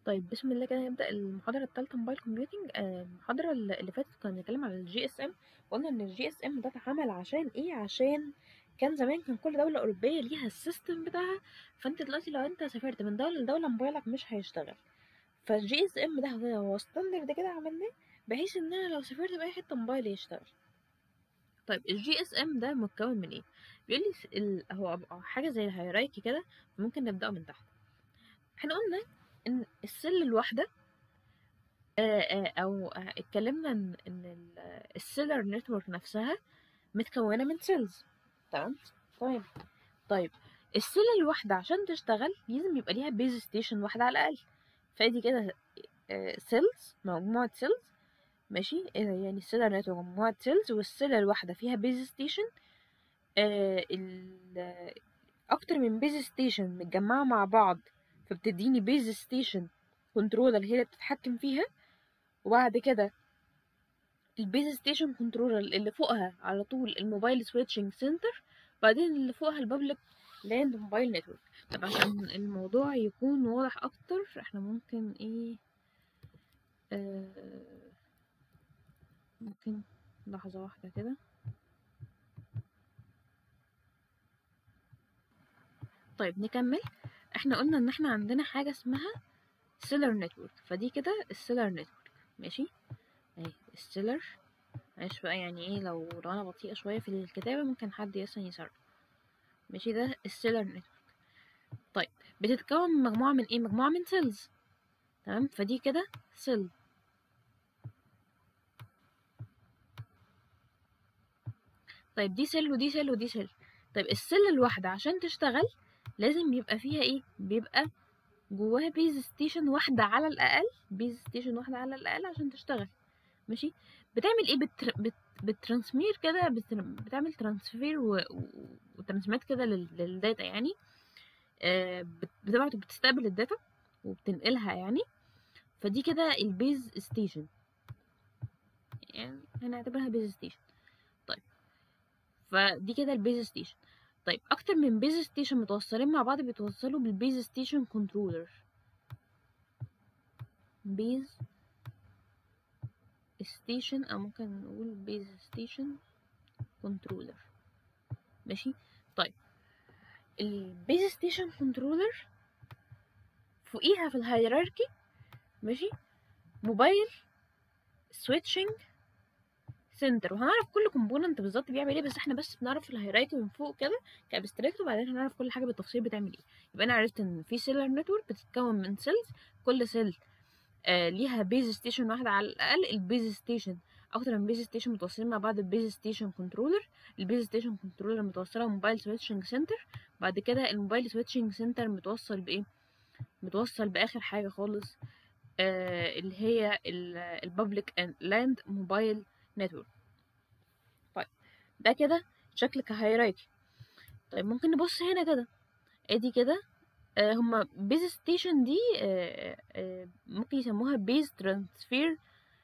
طيب بسم الله كده نبدأ المحاضرة الثالثة موبايل كومبيوتنج آه، المحاضرة اللي فاتت كنا بنتكلم على الجي اس ام وقلنا ان الجي اس ام ده اتعمل عشان ايه عشان كان زمان كان كل دولة أوروبية ليها السيستم بتاعها فانت دلوقتي لو انت سافرت من دولة لدولة موبايلك مش هيشتغل فالجي اس ام ده هو- هو ستاندرد كده عملناه بحيث ان انا لو سافرت بأي حتة موبايلي يشتغل طيب الجي اس ام ده متكون من ايه بيقول لي ال- هو حاجة زي الهيرايكي كده ممكن نبدأه من تحت احنا قلنا ان السل الواحدة آه، آه، او آه، اتكلمنا ان ان ال- السيلر نتورك نفسها متكونه من سيلز تمام تمام طيب السيل الواحده عشان تشتغل لازم يبقى ليها بيز ستيشن واحده على الاقل فادي كده سيلز مجموعه سيلز ماشي آه، يعني السيلر نتورك مجموعه سيلز والسيلة الواحده فيها بيز ستيشن اكتر من بيز ستيشن متجمعه مع بعض فبتديني بيز ستيشن كنترولر هي اللي بتتحكم فيها وبعد كده البيز ستيشن كنترولر اللي فوقها على طول الموبايل سويتشنج سنتر بعدين اللي فوقها البابليك لاند موبايل نتورك طب عشان الموضوع يكون واضح اكتر احنا ممكن ايه آه ممكن لحظة واحدة كده طيب نكمل احنا قلنا ان احنا عندنا حاجة اسمها سيلر نتورك فدي كده السيلر نتورك ماشي اهي السيلر معلش بقى يعني ايه لو لو انا بطيئة شوية في الكتابة ممكن حد مثلا يسرع ماشي ده السيلر نتورك طيب بتتكون من مجموعة من ايه مجموعة من سيلز تمام فدي كده سيل طيب دي سيل ودي سيل ودي سيل طيب السيل الواحدة عشان تشتغل لازم يبقى فيها ايه بيبقى جواها بيز ستيشن واحدة على الأقل بيز ستيشن واحدة على الأقل عشان تشتغل ماشي بتعمل ايه بتر... بت... بترانسمير كده بت... بتعمل ترانسفير و... و... وترانسمات كده لل... للداتا يعني آه بت... بتبعت وبتستقبل الداتا وبتنقلها يعني فدي كده البيز ستيشن يعني هنعتبرها بيز ستيشن طيب فدي كده البيز ستيشن طيب اكتر من بيز ستيشن متوصلين مع بعض بيتوصلوا بالبيز ستيشن كنترولر بيز ستيشن او ممكن نقول بيز ستيشن كنترولر ماشي طيب البيز ستيشن كنترولر فوقيها في الهيراركي ماشي موبايل سويتشنج سنتر وهنعرف كل كومبوننت بالظبط بيعمل ايه بس احنا بس بنعرف الهيراركي من فوق كده كابستراكت وبعدين هنعرف كل حاجه بالتفصيل بتعمل ايه يبقى انا عرفت ان في سيلر نتورك بتتكون من سيلز كل سيل آه ليها بيز ستيشن واحده على الاقل البيز ستيشن اكتر من بيز ستيشن متوصلين مع بعض البيز ستيشن كنترولر البيز ستيشن كنترولر متوصله موبايل سويتشنج سنتر بعد كده الموبايل سويتشنج سنتر متوصل بايه متوصل باخر حاجه خالص آه اللي هي البابليك لاند موبايل نتورك طيب ده كده شكل كهيرايكي طيب ممكن نبص هنا كده ادي كده آه هما بيز ستيشن دي آه آه ممكن يسموها بيز ترانسفير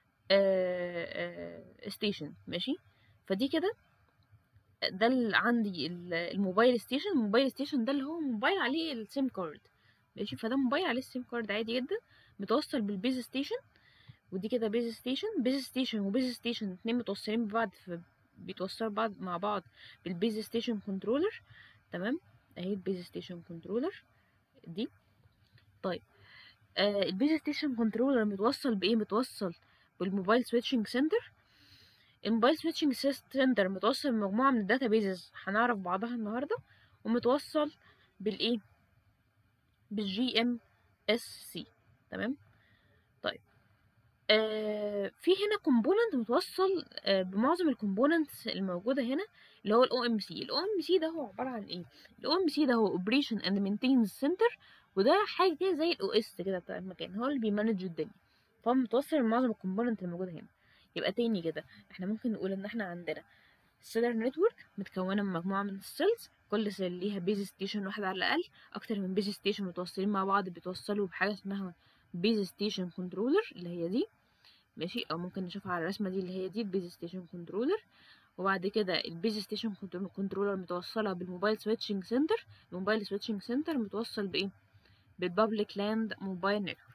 ستيشن ماشي فدي كده ده اللي عندي ال- الموبايل ستيشن الموبايل ستيشن ده اللي هو موبايل عليه السيم كارد ماشي فده موبايل عليه السيم كارد عادي جدا متوصل بالبيز ستيشن ودي كده بيز ستيشن بيز ستيشن وبيز ستيشن اتنين متوصلين ببعض في بيتوصلوا بعض مع بعض بالبيز ستيشن كنترولر تمام اهي البيز ستيشن كنترولر دي طيب آه البيز ستيشن كنترولر متوصل بايه متوصل بالموبايل سويتشنج سنتر الموبايل سويتشنج سنتر متوصل بمجموعه من الداتا بيزز هنعرف بعضها النهارده ومتوصل بالايه بالجي ام اس سي تمام طيب آه في هنا كومبوننت متوصل آه بمعظم الكومبوننتس الموجوده هنا اللي هو الاو ام سي الاو ام سي ده هو عباره عن ايه الاو ام سي ده هو اوبريشن اند مينتينز سنتر وده حاجه كده زي الاو اس كده بتاع المكان هو اللي بيمانج الدنيا فهو متوصل بمعظم الكومبوننت الموجوده هنا يبقى تاني كده احنا ممكن نقول ان احنا عندنا سيلر نتورك متكونه من مجموعه من السيلز كل سيل ليها بيز ستيشن واحد على الاقل اكتر من بيز ستيشن متوصلين مع بعض بيتوصلوا بحاجه اسمها بيز ستيشن كنترولر اللي هي دي ماشي او ممكن نشوفها على الرسمه دي اللي هي دي البيز ستيشن كنترولر وبعد كده البيز ستيشن كنترولر متوصله بالموبايل سويتشنج سنتر الموبايل سويتشنج سنتر متوصل بايه بالبابليك لاند موبايل نتورك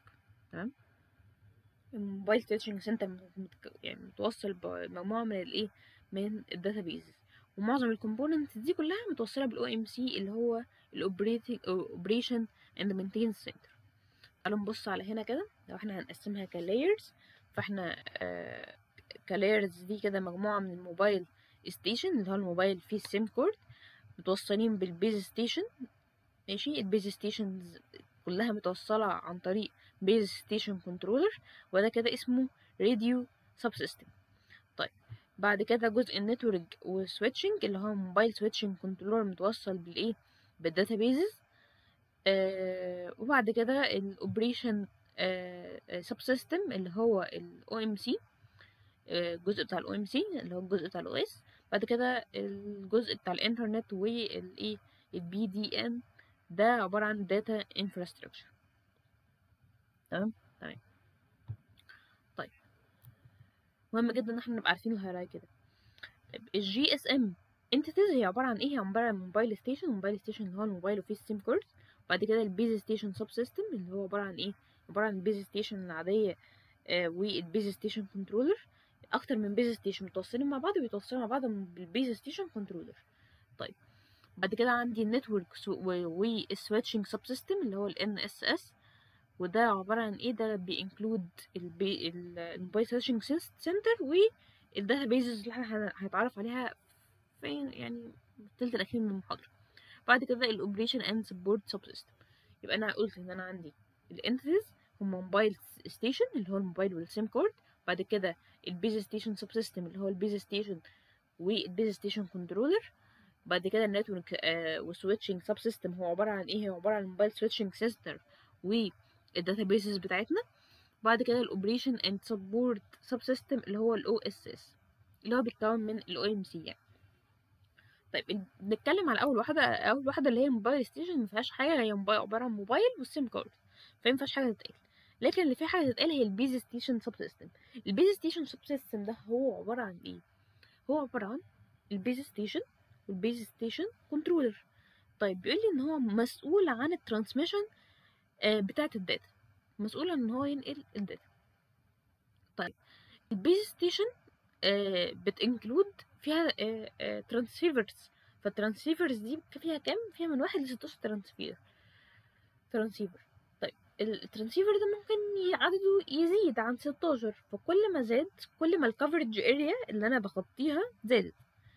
تمام الموبايل سويتشنج سنتر يعني متوصل بمجموعه من الايه من الداتابيز ومعظم الكومبوننتس دي كلها متوصله بالاو ام سي اللي هو الاوبريتنج اوبريشن اند مينتين سنتر تعالوا نبص على هنا كده لو احنا هنقسمها كلايرز فاحنا آه كلايرز دي كده مجموعه من الموبايل ستيشن اللي هو الموبايل فيه السيم كورد متوصلين بالبيز ستيشن ماشي البيز ستيشنز كلها متوصلة عن طريق بيز ستيشن كنترولر وده كده اسمه راديو سب سيستم طيب بعد كده جزء النتورك وسويتشنج اللي هو موبايل سويتشنج كنترولر متوصل بالايه بالداتابيزز آه وبعد كده الاوبريشن سب سيستم اللي هو الاو ام سي الجزء بتاع الاو ام سي اللي هو الجزء بتاع الاو اس بعد كده الجزء بتاع الانترنت والايه البي دي ان ده عبارة عن داتا انفراستراكشر تمام تمام طيب مهم جدا ان احنا نبقى عارفين الهيراركي ده طيب الجي اس ام انتيتيز هي عبارة عن ايه هي عبارة عن موبايل ستيشن موبايل ستيشن اللي هو الموبايل وفيه السيم كورد بعد كده البيز ستيشن سب سيستم اللي هو عبارة عن ايه عبارة عن البيز ستيشن العادية آه والبيز ستيشن كنترولر اكتر من بيز ستيشن متوصلين مع بعض وبيتوصلوا مع بعض بالبيز ستيشن كنترولر طيب بعد كده عندي النتورك والسويتشنج سب سيستم اللي هو ال NSS وده عبارة عن ايه ده بينكلود الموبايل سويتشنج سنتر والداتابيزز اللي احنا هنتعرف عليها فين يعني التلت الاخير من المحاضرة بعد كده الاوبريشن اند سبورت سب سيستم يبقى انا قلت ان انا عندي الانتيتيز هم موبايل ستيشن اللي هو الموبايل والسيم كارد بعد كده البيز ستيشن سب سيستم اللي هو البيز ستيشن والبيز ستيشن كنترولر بعد كده النتورك آه والسويتشنج سب سيستم هو عباره عن ايه هو عباره عن الموبايل سويتشنج سنتر والداتابيسز بتاعتنا بعد كده الاوبريشن اند سبورت سب سيستم اللي هو الاو اس اس اللي هو بيتكون من الاو ام سي يعني طيب بنتكلم على اول واحده اول واحده اللي هي الموبايل ستيشن ما فيهاش حاجه هي موبايل عباره عن موبايل والسيم كارد فما فيهاش حاجه تتقال لكن اللي فيه حاجه تتقال هي البيز ستيشن سب سيستم البيز ستيشن سب سيستم ده هو عباره عن ايه هو عباره عن البيز ستيشن والبيز ستيشن كنترولر طيب بيقول لي ان هو مسؤول عن الترانسميشن آه بتاعه الداتا مسؤول عن ان هو ينقل الداتا طيب البيز ستيشن آه بتنكلود فيها آه ترانسيفرز فالترانسيفرز دي فيها كام فيها من واحد لستاشر ترانسفير ترانسيفر طيب الترانسيفر ده ممكن عدده يزيد عن 16 فكل ما زاد كل ما الكفرج اريا اللي انا بغطيها زادت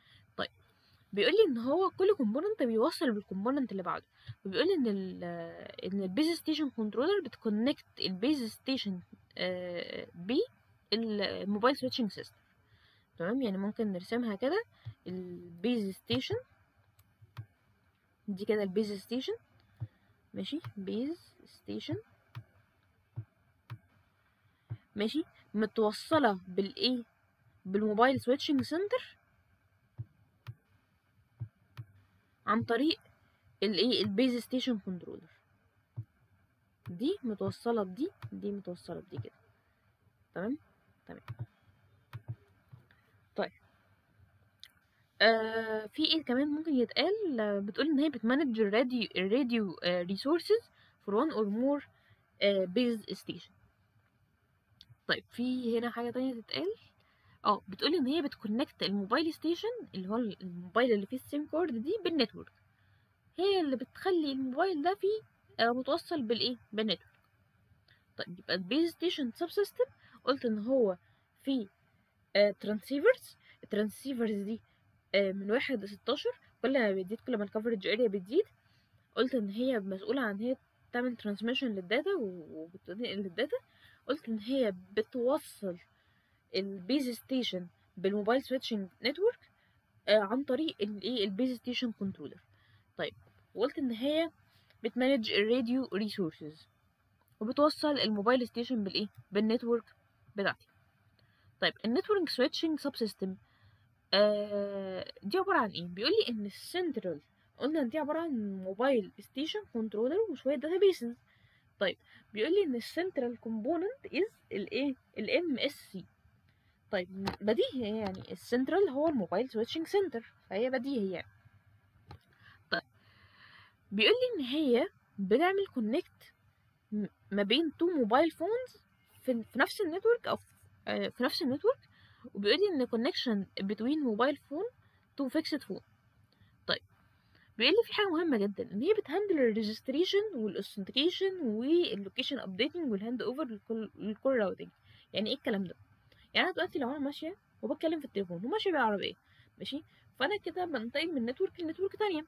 بيقول لي ان هو كل كومبوننت بيوصل بالكومبوننت اللي بعده وبيقول لي ان ال ان البيز ستيشن كنترولر بتكونكت البيز ستيشن بالموبايل سويتشنج سيستم تمام يعني ممكن نرسمها كده البيز ستيشن دي كده البيز ستيشن ماشي بيز ستيشن ماشي متوصله بالايه بالموبايل سويتشنج سنتر عن طريق الايه البيز ستيشن كنترولر دي متوصله بدي دي متوصله بدي كده تمام تمام طيب آه في ايه كمان ممكن يتقال آه بتقول ان هي بتمانج الراديو الراديو ريسورسز فور وان اور مور بيز ستيشن طيب في هنا حاجه تانية تتقال اه بتقولي ان هي بتكونكت الموبايل ستيشن اللي هو الموبايل اللي فيه السيم كارد دي بالنتورك هي اللي بتخلي الموبايل ده فيه آه متوصل بالايه بالنتورك طيب يبقى البيز ستيشن سب سيستم قلت ان هو فيه آه ترانسيفرز الترانسيفرز دي آه من واحد لستاشر كل ما بتزيد كل ما الكفرج اريا بتزيد قلت ان هي مسؤولة عن هي تعمل ترانسميشن للداتا وبتنقل الداتا قلت ان هي بتوصل البيز ستيشن بالموبايل سويتشنج نتورك عن طريق الايه البيز ستيشن كنترولر طيب وقلت ان هي بتمانج الراديو ريسورسز وبتوصل الموبايل ستيشن بالايه بالنتورك بتاعتي طيب النتورك سويتشنج سب سيستم دي عباره عن ايه بيقول لي ان السنترال قلنا ان دي عباره عن موبايل ستيشن كنترولر وشويه داتابيسز طيب بيقول لي ان السنترال كومبوننت از الايه الام اس سي طيب بديهي يعني السنترال هو الموبايل سويتشنج سنتر فهي بديهي يعني طيب بيقول لي ان هي بنعمل كونكت م- ما بين تو موبايل فونز في, في نفس النتورك او في, آه، في نفس النتورك وبيقول لي ان connection between موبايل فون تو فيكسد فون طيب بيقول لي في حاجه مهمه جدا ان هي بتهندل الريجستريشن والاوثنتيكيشن واللوكيشن ابديتنج والهاند اوفر للكول راوتنج يعني ايه الكلام ده يعني انا دلوقتي لو انا ماشيه وبتكلم في التليفون وماشيه بالعربيه ماشي فانا كده بنتقل من نتورك لنتورك تانية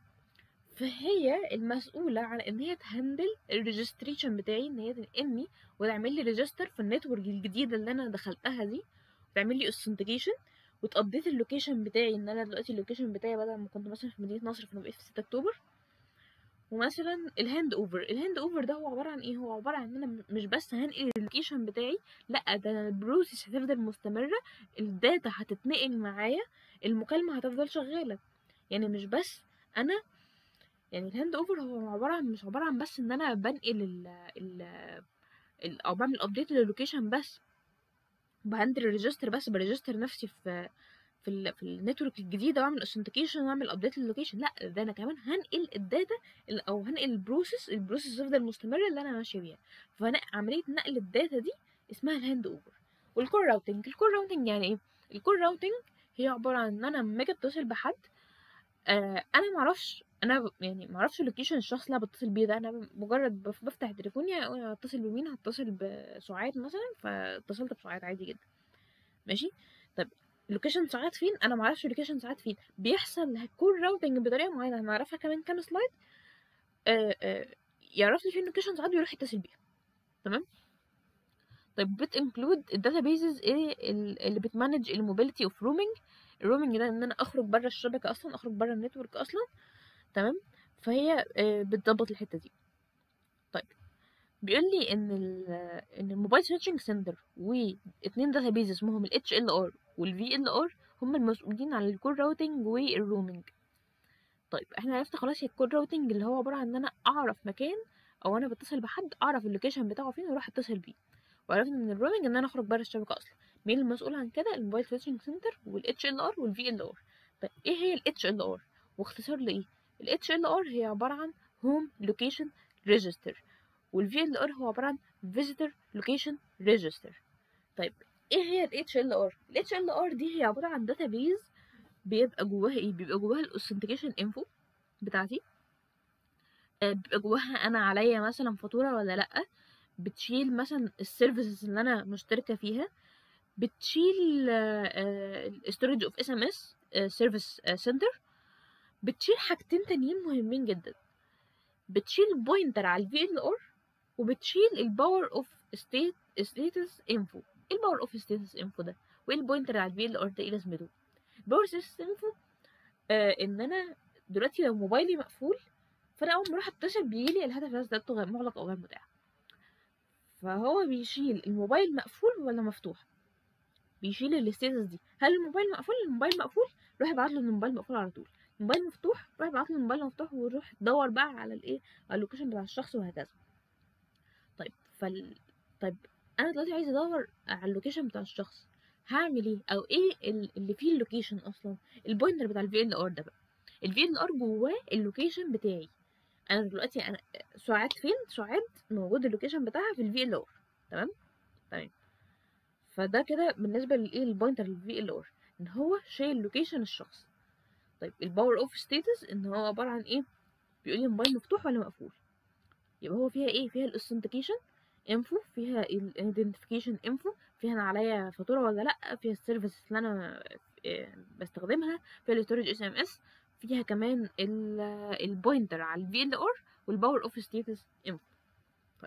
فهي المسؤولة عن ان هي تهندل الريجستريشن بتاعي ان هي تنقلني وتعمل لي ريجستر في النتورك الجديدة اللي انا دخلتها دي وتعمل لي اوثنتيكيشن وتابديت اللوكيشن بتاعي ان انا دلوقتي اللوكيشن بتاعي بدل ما كنت مثلا في مدينة نصر فانا بقيت في 6 اكتوبر ومثلا الهاند اوفر الهاند اوفر ده هو عبارة عن ايه هو عبارة عن ان انا مش بس هنقل اللوكيشن بتاعي لا ده انا البروسيس هتفضل مستمرة الداتا هتتنقل معايا المكالمة هتفضل شغالة يعني مش بس انا يعني الهاند اوفر هو عباره عن مش عباره عن بس ان انا بنقل ال ال ال او بعمل ابديت للوكيشن بس بهندل الريجستر بس بريجستر نفسي في في ال في النتورك الجديده واعمل اوثنتيكيشن واعمل ابديت للوكيشن لا ده انا كمان هنقل الداتا ال- او هنقل البروسيس البروسيس تفضل مستمره اللي انا ماشيه بيها فعمليه نقل الداتا دي اسمها الهاند اوفر والكول راوتنج الكول راوتنج يعني ايه الكول راوتنج هي عباره عن ان انا لما اجي اتصل بحد آه انا معرفش انا ب- يعني معرفش لوكيشن الشخص اللي انا بتصل بيه ده انا مجرد بف- بفتح تليفوني هتصل بمين هتصل بسعاد مثلا فاتصلت بسعاد عادي جدا ماشي طب لوكيشن ساعات فين انا معرفش لوكيشن ساعات فين بيحصل كول راوتنج بطريقه معينه هنعرفها كمان كام سلايد آه آه يعرف لي فين لوكيشن ساعات ويروح يتصل بيها تمام طيب بت انكلود الداتابيزز ايه ال- اللي بتمانج الموبيليتي اوف رومينج الرومينج ده ان انا اخرج بره الشبكه اصلا اخرج بره النتورك اصلا تمام فهي آه، بتظبط الحته دي طيب بيقول لي ان ال ان الموبايل سويتشنج سنتر واتنين داتابيز اسمهم ال HLR وال VLR هم المسؤولين عن الكول راوتنج والرومينج طيب احنا عرفنا خلاص هي الكول راوتنج اللي هو عباره عن ان انا اعرف مكان او انا بتصل بحد اعرف اللوكيشن بتاعه فين واروح اتصل بيه وعرفنا ان الرومينج ان انا اخرج بره الشبكه اصلا مين المسؤول عن كده الموبايل سويتشنج سنتر وال HLR وال VLR طيب ايه هي ال HLR واختصار لايه ال HLR هي عباره عن Home Location Register وال VLR هو عباره عن Visitor Location Register طيب ايه هي ال HLR ال HLR دي هي عباره عن داتابيز بيبقى جواها ايه بيبقى جواها الاوثنتيكيشن انفو بتاعتي آه، بيبقى جواها انا عليا مثلا فاتوره ولا لا بتشيل مثلا السيرفيسز اللي انا مشتركه فيها بتشيل storage اوف اس ام اس سيرفيس سنتر بتشيل حاجتين تانيين مهمين جدا بتشيل بوينتر على الفي ال ار وبتشيل الباور اوف ستيت ستاتس انفو ايه الباور اوف ستاتس انفو ده وايه البوينتر على الفي ال ار ده ايه لازمته الباور ستاتس انفو آه ان انا دلوقتي لو موبايلي مقفول فانا اول ما اروح اتصل بيجيلي الهدف ده غير مغلق او غير متاح فهو بيشيل الموبايل مقفول ولا مفتوح بيشيل الستاتس دي هل الموبايل مقفول الموبايل مقفول روح ابعت له ان الموبايل مقفول على طول الموبايل مفتوح روح ابعت له الموبايل مفتوح وروح دور بقى على الايه على اللوكيشن بتاع الشخص وهكذا طيب فال طيب انا دلوقتي عايزه ادور على اللوكيشن بتاع الشخص هعمل ايه او ايه ال- اللي فيه اللوكيشن اصلا البوينتر بتاع الفي ال ار ده بقى الفي ال ار جواه اللوكيشن بتاعي انا دلوقتي انا سعاد فين سعاد موجود اللوكيشن بتاعها في الفي ال ار تمام تمام فده كده بالنسبه للايه البوينتر للفي ال ار ان هو شايل لوكيشن الشخص طيب الباور اوف ستاتس ان هو عباره عن ايه بيقول لي الموبايل مفتوح ولا مقفول يبقى هو فيها ايه فيها الاوثنتيكيشن انفو فيها الايدنتيفيكيشن انفو فيها انا عليا فاتوره ولا لا فيها السيرفيس اللي انا آه، بستخدمها فيها الاستورج اس ام اس فيها كمان البوينتر على الفي ال ار والباور اوف ستاتس انفو طيب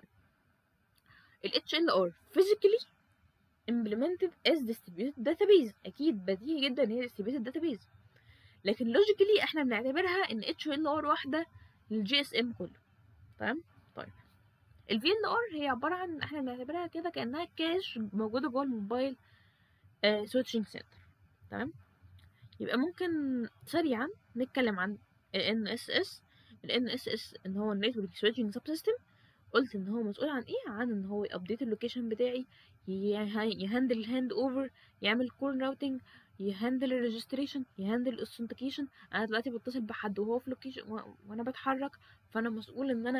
ال HLR physically implemented as distributed database اكيد بديهي جدا ان هي distributed database لكن logically احنا بنعتبرها ان HLR واحده للجي اس ام كله تمام طيب ال VLR هي عباره عن احنا بنعتبرها كده كانها كاش موجوده جوه الموبايل سويتشنج سنتر تمام يبقى ممكن سريعا نتكلم عن ال NSS ال NSS ان هو النتورك سويتشنج سب سيستم قلت ان هو مسؤول عن ايه عن ان هو يابديت اللوكيشن بتاعي يه- يهندل الهاند اوفر يعمل كول راوتنج يهندل الريجستريشن يهندل الاوثنتيكيشن انا دلوقتي بتصل بحد وهو في لوكيشن وانا بتحرك فانا مسؤول ان انا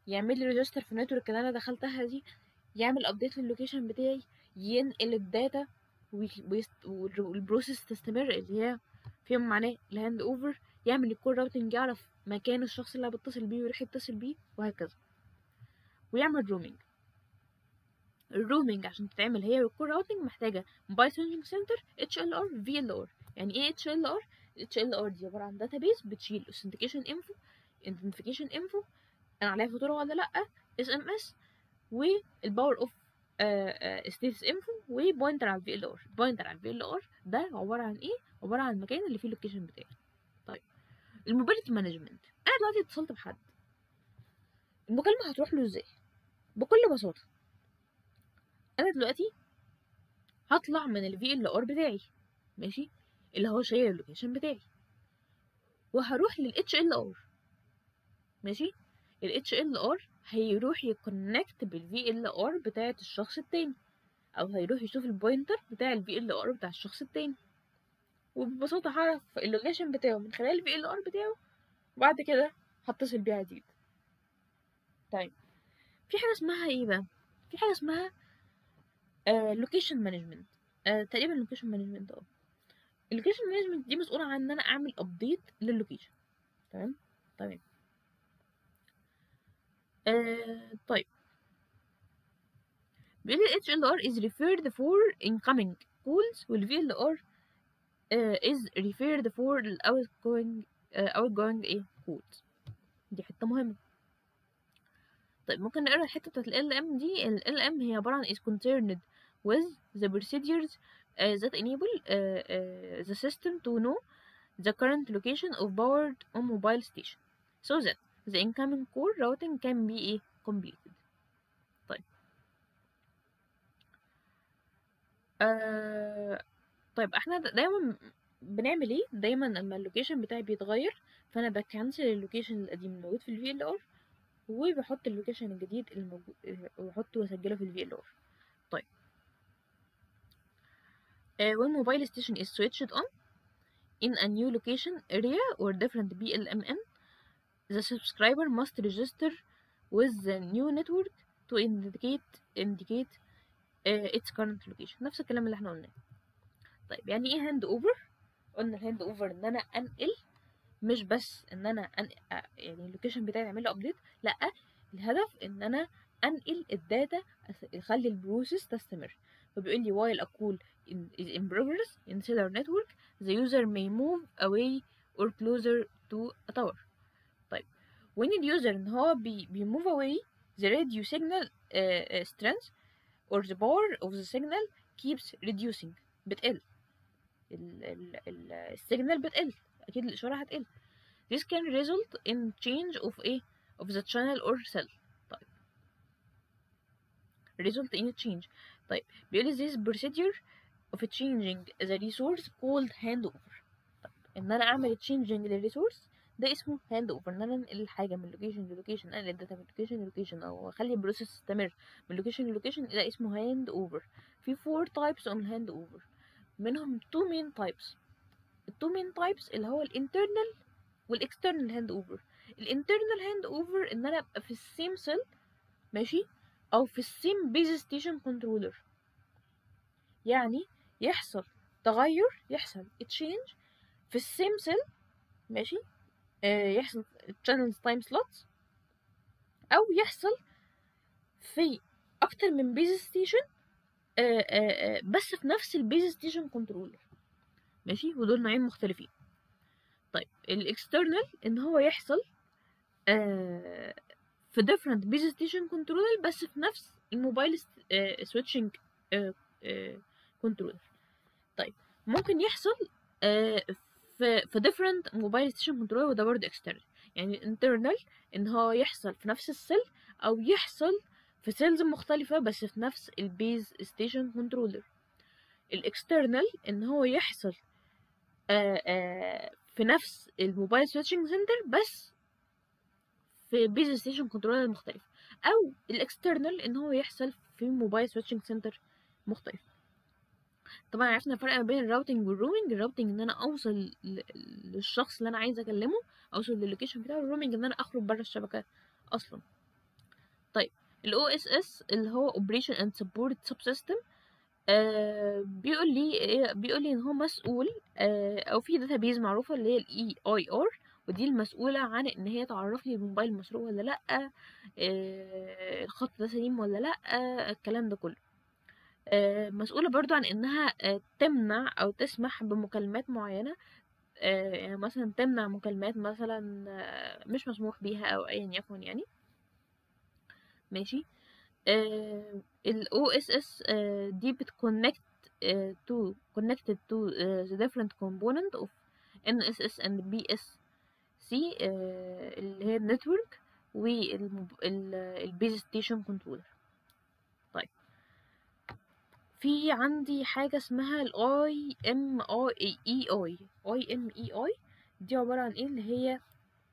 يعمل لي ريجستر في النتورك اللي انا دخلتها دي يعمل ابديت للوكيشن بتاعي ينقل الداتا والبروسيس تستمر اللي هي فيها معناه الهاند اوفر يعمل الكول راوتنج يعرف مكان الشخص اللي بتصل بيه ويروح يتصل بيه وهكذا ويعمل رومينج الرومينج عشان تتعمل هي والكول راوتنج محتاجه موبايل سويتشنج سنتر اتش ال ار في ال ار يعني ايه اتش ال ار اتش ال ار دي عباره عن داتابيس بتشيل authentication انفو identification انفو انا عليها فاتوره ولا لا اس ام اس والباور اوف ستيتس انفو وبوينتر على الفي ال ار بوينتر على الفي ال ار ده عباره عن ايه عباره عن المكان اللي فيه اللوكيشن بتاعي طيب الموبيليتي مانجمنت انا دلوقتي اتصلت بحد المكالمه هتروح له ازاي بكل بساطه انا دلوقتي هطلع من الفي ال ار بتاعي ماشي اللي هو شايل اللوكيشن بتاعي وهروح للاتش ال ار ماشي الاتش ال ار هيروح يكونكت بالفي ال ار بتاعه الشخص التاني او هيروح يشوف البوينتر بتاع الفي ال ار بتاع الشخص التاني وببساطه هعرف اللوكيشن بتاعه من خلال الفي ال ار بتاعه وبعد كده هتصل بيه عديد طيب في حاجه اسمها ايه بقى في حاجه اسمها لوكيشن مانجمنت تقريبا لوكيشن مانجمنت اه اللوكيشن مانجمنت دي مسؤوله عن ان انا اعمل ابديت لللوكيشن تمام تمام آه طيب بيقول ال HLR is referred for incoming calls وال VLR uh, is referred for ال outgoing uh, outgoing ايه calls دي حتة مهمة طيب ممكن نقرا الحتة بتاعت ال LM دي ال LM هي عبارة عن is concerned with the procedures uh, that enable uh, uh, the system to know the current location of powered on mobile station so that the incoming call routing can be ايه completed طيب آه طيب احنا دايما بنعمل ايه دايما لما اللوكيشن بتاعي بيتغير فانا بكنسل اللوكيشن القديم الموجود في الفي ال ار وبحط اللوكيشن الجديد الموجود واحطه واسجله في الفي ال ار طيب uh, when mobile station is switched on in a new location area or different BLMN the subscriber must register with the new network to indicate indicate uh, its current location نفس الكلام اللي احنا قلناه طيب يعني ايه هاند اوفر قلنا الهاند اوفر ان انا انقل مش بس ان انا أنقل يعني اللوكيشن بتاعي يعمل له ابديت لا الهدف ان انا انقل الداتا اخلي البروسيس تستمر فبيقول لي while a call in, is in progress in cellular network the user may move away or closer to a tower طيب when اليوزر ان هو بي, بي move away the radio signal uh, uh, strength or the power of the signal keeps reducing بتقل ال ال ال السيجنال بتقل اكيد الاشاره هتقل this can result in change of a of the channel or cell طيب result in a change طيب بيقول this procedure of changing the resource called handover طيب ان انا اعمل changing للريسورس ده اسمه هاند اوفر ان انا انقل الحاجه من لوكيشن لوكيشن انقل الداتا من لوكيشن لوكيشن او اخلي البروسيس تستمر من لوكيشن لوكيشن ده اسمه هاند اوفر في فور تايبس اون هاند اوفر منهم تو مين تايبس التو مين تايبس اللي هو الانترنال والاكسترنال هاند اوفر الانترنال هاند اوفر ان انا ابقى في السيم سيل ماشي او في السيم بيز ستيشن كنترولر يعني يحصل تغير يحصل تشينج في السيم سيل ماشي آه يحصل channels تايم سلوتس او يحصل في اكتر من بيز ستيشن آه آه بس في نفس البيز ستيشن كنترولر ماشي ودول نوعين مختلفين طيب الاكسترنال ان هو يحصل آه في different base station controller بس في نفس الموبايل سويتشنج كنترولر طيب ممكن يحصل آه في في different موبايل ستيشن كنترولر وده برضه external يعني internal ان هو يحصل في نفس السيل او يحصل في سيلز مختلفة بس في نفس البيز ستيشن كنترولر الاكسترنال ان هو يحصل آآ آآ في نفس الموبايل سويتشنج سنتر بس في بيز ستيشن كنترولر مختلف او الاكسترنال ان هو يحصل في موبايل سويتشنج سنتر مختلف طبعا عرفنا الفرق ما بين الراوتنج والرومينج الراوتنج ان انا اوصل للشخص اللي انا عايزه اكلمه اوصل للوكيشن بتاعه الرومينج ان انا اخرج بره الشبكه اصلا ال OSS اللي هو Operation and Support Subsystem آه بيقول لي إيه- بيقول لي ان هو مسؤول آه او في داتابيز معروفه اللي هي الاي اي ار ودي المسؤوله عن ان هي تعرف لي الموبايل مسروق ولا لا آه الخط ده سليم ولا لا الكلام ده كله آه مسؤوله برضو عن انها آه تمنع او تسمح بمكالمات معينه آه يعني مثلا تمنع مكالمات مثلا آه مش مسموح بيها او ايا يكن يعني ماشي آه ال OSS آه دي بتكونكت آه to connected to آه the different component of NSS and BSC آه اللي هي النتورك والبيز ستيشن كنترولر طيب في عندي حاجة اسمها ال IMEI IMEI دي عبارة عن ايه اللي هي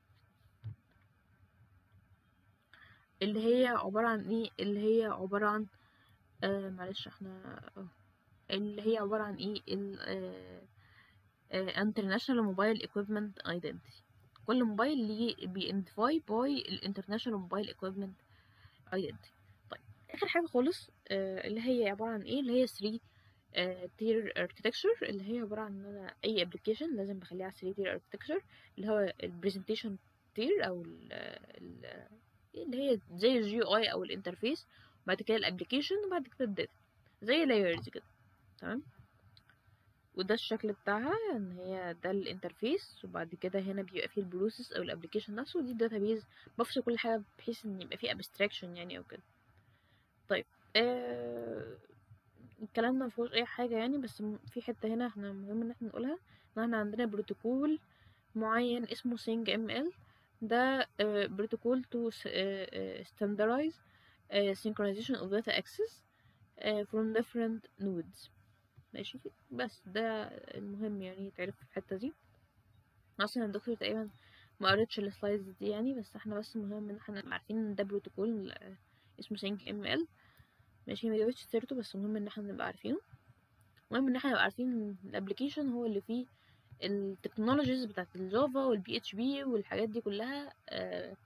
اللي هي عبارة عن ايه اللي هي عبارة عن آه معلش احنا آه، اللي هي عبارة عن ايه ال آه آه International Mobile Equipment Identity كل موبايل ليه بينتفاي باي الانترناشونال موبايل ايكويبمنت ايدنتي طيب اخر حاجه خالص آه اللي هي عباره عن ايه اللي هي 3 تير اركتكتشر اللي هي عباره عن ان انا اي ابلكيشن لازم بخليها على 3 تير اركتكتشر اللي هو البرزنتيشن تير او ال ال اللي هي زي الجي اي او الانترفيس بعد كده الابلكيشن وبعد كده الداتا زي لايرز كده تمام وده الشكل بتاعها ان هي ده الانترفيس وبعد كده هنا بيبقى فيه البروسيس او الابلكيشن نفسه ودي الداتابيز بفصل كل حاجه بحيث ان يبقى فيه ابستراكشن يعني او كده طيب آه الكلام ده مفيهوش اي حاجه يعني بس م- في حته هنا احنا مهم ان احنا نقولها ان احنا عندنا بروتوكول معين اسمه سينج ام ال ده بروتوكول تو standardize آه، synchronization of data access آه، from different nodes ماشي بس ده المهم يعني يتعرف في الحتة دي اصلا الدكتور تقريبا ما قريتش السلايدز دي يعني بس احنا بس مهم ان احنا نبقى عارفين ان ده بروتوكول آه، اسمه sync ام ال ماشي ما جابتش سيرته بس المهم ان احنا نبقى عارفينه المهم ان احنا نبقى عارفين ان الابلكيشن هو اللي فيه التكنولوجيز بتاعت الجافا والبي اتش بي والحاجات دي كلها آه،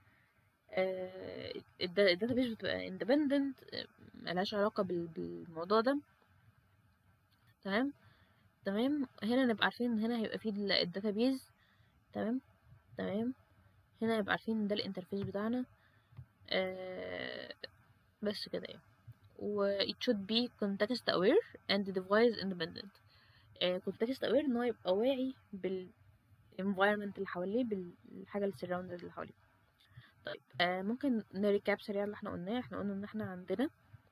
آه، الدا- الداتابيز بتبقى اندبندنت ملهاش علاقة بال- بالموضوع ده تمام تمام هنا نبقى عارفين ان هنا هيبقى فيه ال- الداتابيز تمام تمام هنا نبقى عارفين ان ده الانترفيس بتاعنا آه بس كده يعني و it should be context aware and device independent آه context aware ان هو يبقى واعي بال environment اللي حواليه بالحاجة اللي surrounded اللي حواليه طيب آه ممكن نريكاب سريع اللي احنا قلناه احنا قلنا ان احنا عندنا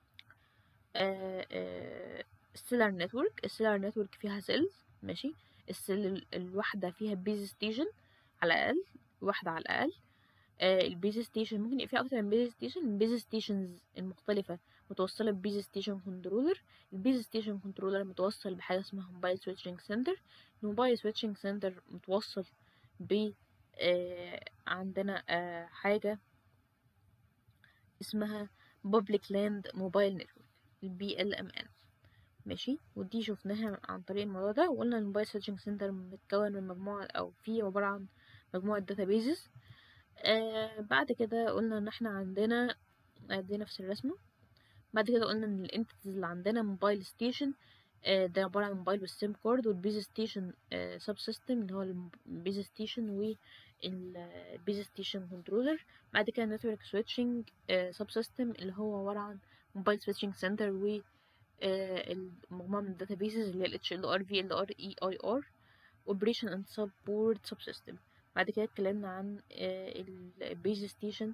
آه آه السيلر نتورك السيلر نتورك فيها سيلز ماشي السيل الواحدة فيها بيز ستيشن على الأقل واحدة على الأقل آه البيز ستيشن ممكن يبقى فيها أكتر من بيز ستيشن البيز ستيشنز المختلفة متوصلة ببيز ستيشن كنترولر البيز ستيشن كنترولر متوصل بحاجة اسمها موبايل سويتشنج سنتر الموبايل سويتشنج سنتر متوصل ب آه عندنا آه حاجة اسمها Public Land Mobile Network البي ال ام ان ماشي ودي شفناها عن طريق الموضوع ده وقلنا الموبايل سيرشنج سنتر متكون من مجموعة او فيه عبارة عن مجموعة داتابيزز آه بعد كده قلنا ان احنا عندنا آه، دي نفس الرسمة بعد كده قلنا ان الانتيتيز اللي عندنا موبايل ستيشن آه ده عبارة عن موبايل بالسيم كارد والبيز ستيشن آه سب سيستم اللي هو البيز ستيشن والبيز ستيشن كنترولر بعد كده نتورك سويتشنج سب سيستم اللي هو عبارة عن موبايل سويتشنج سنتر و آه، المجموعة من الداتابيزز اللي هي ال HLR VLR EIR Operation and Support Subsystem بعد كده اتكلمنا عن البيز ستيشن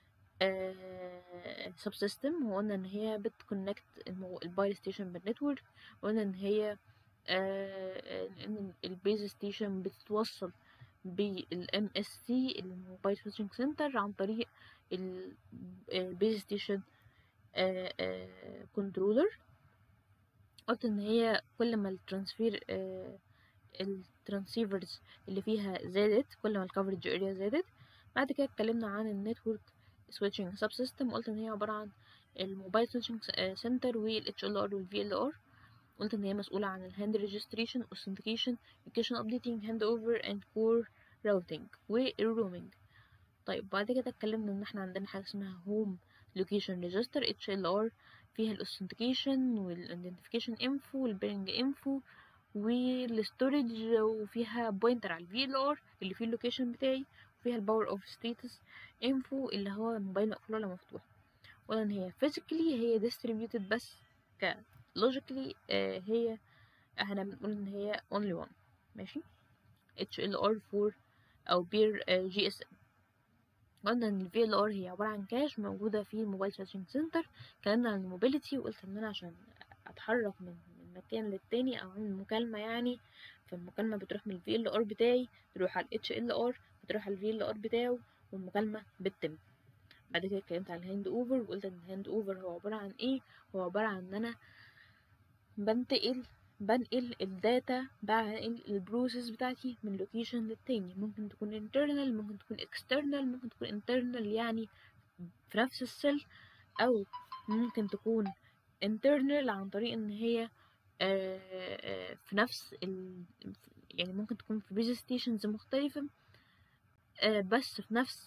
سب سيستم وقلنا ان هي بتكونكت البايل ستيشن بالنتورك وقلنا ان هي آه، ان البيز ستيشن بتتوصل بالام اس سي الموبايل سويتشنج سنتر عن طريق البيز ستيشن كنترولر قلت ان هي كل ما الترانسفير الترانسيفرز اللي فيها زادت كل ما الكفرج اريا زادت بعد كده اتكلمنا عن النتورك سويتشنج سب سيستم قلت ان هي عباره عن الموبايل سويتشنج سنتر والاتش ال ار والفي ال ار قلت ان هي مسؤوله عن الهاند ريجستريشن اوثنتيكيشن ابلكيشن ابديتنج هاند اوفر اند كور راوتنج والرومينج طيب بعد كده اتكلمنا ان احنا عندنا حاجه اسمها هوم location register HLR فيها الاوثنتيكيشن والايدنتيفيكيشن انفو والبيرنج انفو والستورج وفيها بوينتر على الفي ال ار اللي فيه اللوكيشن بتاعي وفيها الباور اوف ستيتس انفو اللي هو الموبايل مقفول ولا مفتوح ولا ان هي physically هي distributed بس ك logically آه هي احنا بنقول ان هي only one ماشي HLR4 او بير جي اس ام قلنا ان ال VLR هي عبارة عن كاش موجودة في الموبايل تشارجنج سنتر اتكلمنا عن الموبيليتي وقلت ان انا عشان اتحرك من من مكان للتاني او اعمل مكالمة يعني فالمكالمة بتروح من ال VLR بتاعي تروح على ال HLR بتروح على ال VLR بتاعه والمكالمة بتتم بعد كده اتكلمت عن الهاند اوفر وقلت ان الهاند اوفر هو عبارة عن ايه هو عبارة عن ان انا بنتقل بنقل الداتا بنقل البروسيس بتاعتي من لوكيشن للتاني ممكن تكون internal ممكن تكون external ممكن تكون internal يعني في نفس السيل او ممكن تكون internal عن طريق ان هي آه، آه، في نفس ال... يعني ممكن تكون في بيز ستيشنز مختلفة آه، بس في نفس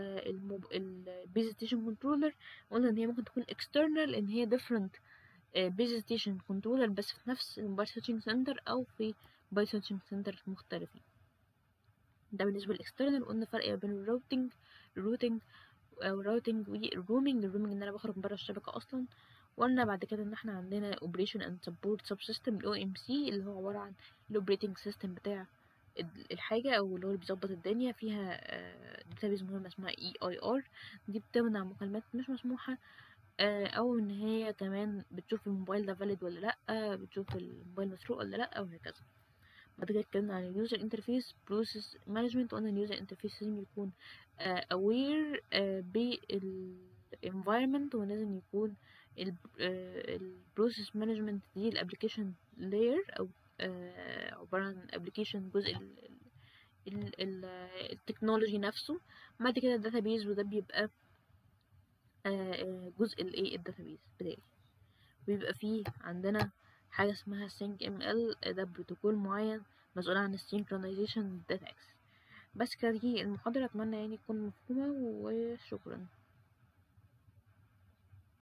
البيز ستيشن كنترولر قلنا ان هي ممكن تكون external ان هي different بيز ستيشن كنترولر بس في نفس الموبايل سيرشنج سنتر او في موبايل سيرشنج سنتر مختلفين ده بالنسبه للاكسترنال قلنا فرق بين الراوتنج الروتنج او الراوتنج والرومينج الرومينج ان انا بخرج بره الشبكه اصلا وقلنا بعد كده ان احنا عندنا اوبريشن اند سبورت سب سيستم الاو ام سي اللي هو عباره عن الاوبريتنج سيستم بتاع الحاجة أو اللي هو اللي بيظبط الدنيا فيها داتابيز مهمة اسمها اي اي ار دي بتمنع مكالمات مش مسموحة او ان هي كمان بتشوف الموبايل ده فاليد ولا لا بتشوف الموبايل مسروق ولا لا وهكذا بعد كده اتكلمنا عن اليوزر انترفيس بروسيس مانجمنت وقلنا اليوزر انترفيس لازم يكون اوير بالانفايرمنت ولازم يكون البروسيس مانجمنت دي الابلكيشن لاير او عبارة عن ابلكيشن جزء التكنولوجي نفسه بعد كده الداتابيز وده بيبقى جزء الايه الداتابيز بتاعي بيبقى فيه عندنا حاجة اسمها sync ml ده بروتوكول معين مسؤول عن السينكرونايزيشن داتا اكس بس كده دي المحاضرة اتمنى يعني تكون مفهومة وشكرا